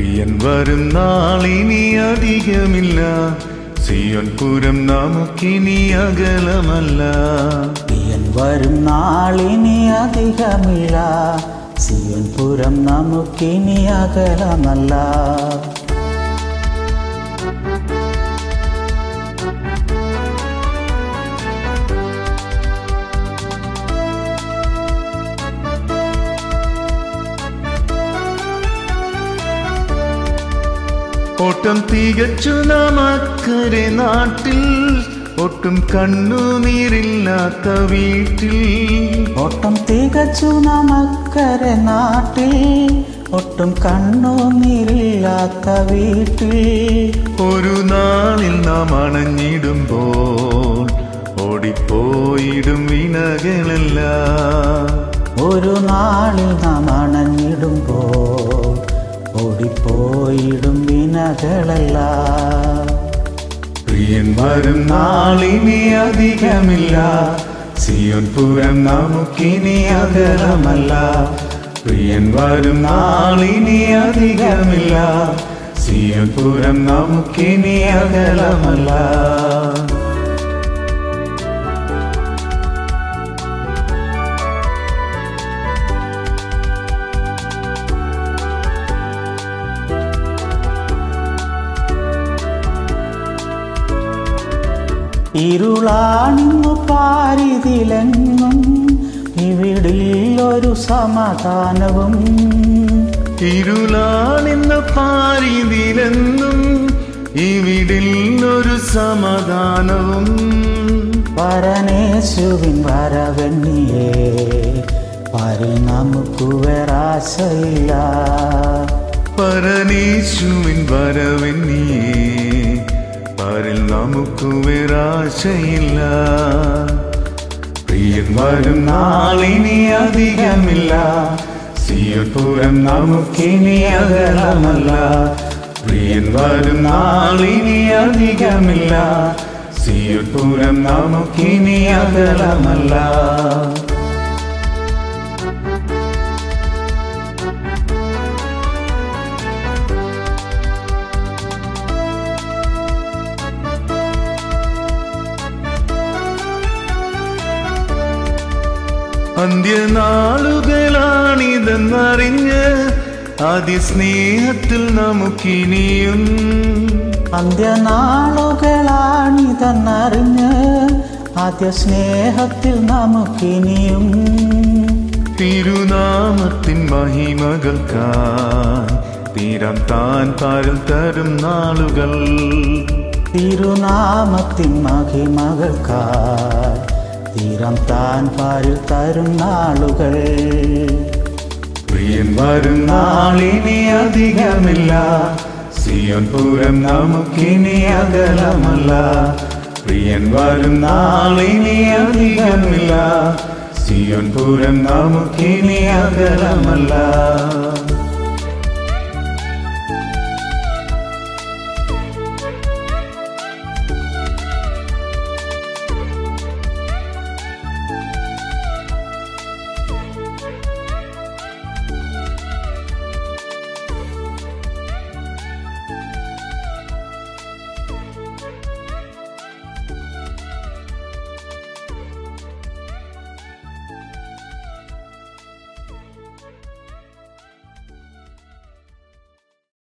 പ്രിയൻ വരും നാളിനി അധികമില്ല സിയോൻ പുരം നമുക്കിനി അകലമല്ല പ്രിയൻ വരും നാളിനി അധികമില്ല സിയൻ പുരം നമുക്കിനി അകലമല്ല ഓട്ടം തികച്ചു നമുക്കരെ നാട്ടിൽ ഒട്ടും കണ്ണുനീരില്ലാത്ത വീട്ടിൽ ഒട്ടും തികച്ചു നമുക്കരെ നാട്ടിൽ ഒട്ടും കണ്ണുനീരില്ലാത്ത വീട്ടിൽ ഒരു നാളിൽ നാം അണഞ്ഞിടുമ്പോൾ ഓടിപ്പോയിടും വിനകളെല്ലാം ഒരു നാളിൽ നാം അണഞ്ഞിടുമ്പോൾ ഓടിപ്പോയിടും വിനകളല്ല പ്രിയൻ വരും നാളിനി അധികമില്ല സിയോൻ പുരം നമുക്കിനി അകലമല്ല പ്രിയൻ വരും നാളിനി അധികമില്ല സിയോൻ പുരം നമുക്കിനി അകലമല്ല ഇരുളാണിന്നു പാരിതിലെങ്ങും ഇവിടിൽ ഒരു സമാധാനവും ഇരുളാണിന്ന് പാരിതിലെന്നും ഇവിടിൽ ഒരു സമാധാനവും പരനേശുവിൻ വരവെണ്ണിയേ പരി നമുക്ക് വേറാശയില്ല പരനീശുവിൻ വരവെന്നിയേ പാരിൽ നമുക്ക് വേറാശയില്ല പ്രിയൻ വരും നാളിനി അധികമില്ല സിയോപുരം നമുക്കിനി അകലമല്ല പ്രിയൻ വരും നാളിനി അധികമില്ല സിയോപുരം നമുക്കിനി അകലമല്ല അന്ത്യനാളുകളാണിതെന്നറിഞ്ഞ് ആദ്യ സ്നേഹത്തിൽ നമുക്കിനിയും അന്ത്യനാളുകളാണിതെന്നറിഞ്ഞ് ആദ്യ സ്നേഹത്തിൽ നമുക്കിനിയും തിരുനാമത്തിൻ മഹിമകൾക്കായി തീരം താൻ പാരിൽ തരും നാളുകൾ തിരുനാമത്തിൻ മഹിമകൾക്കായി തീരം താൻ പാരിൽ തരും നാളുകൾ പ്രിയൻ വരും നാളിനി അധികമില്ല സിയോൻ പുരം നമുക്കിനി അകലമല്ല പ്രിയൻ വരും നാളിനി അധികമില്ല സിയോൻ പുരം നമുക്കിനി അകലമല്ല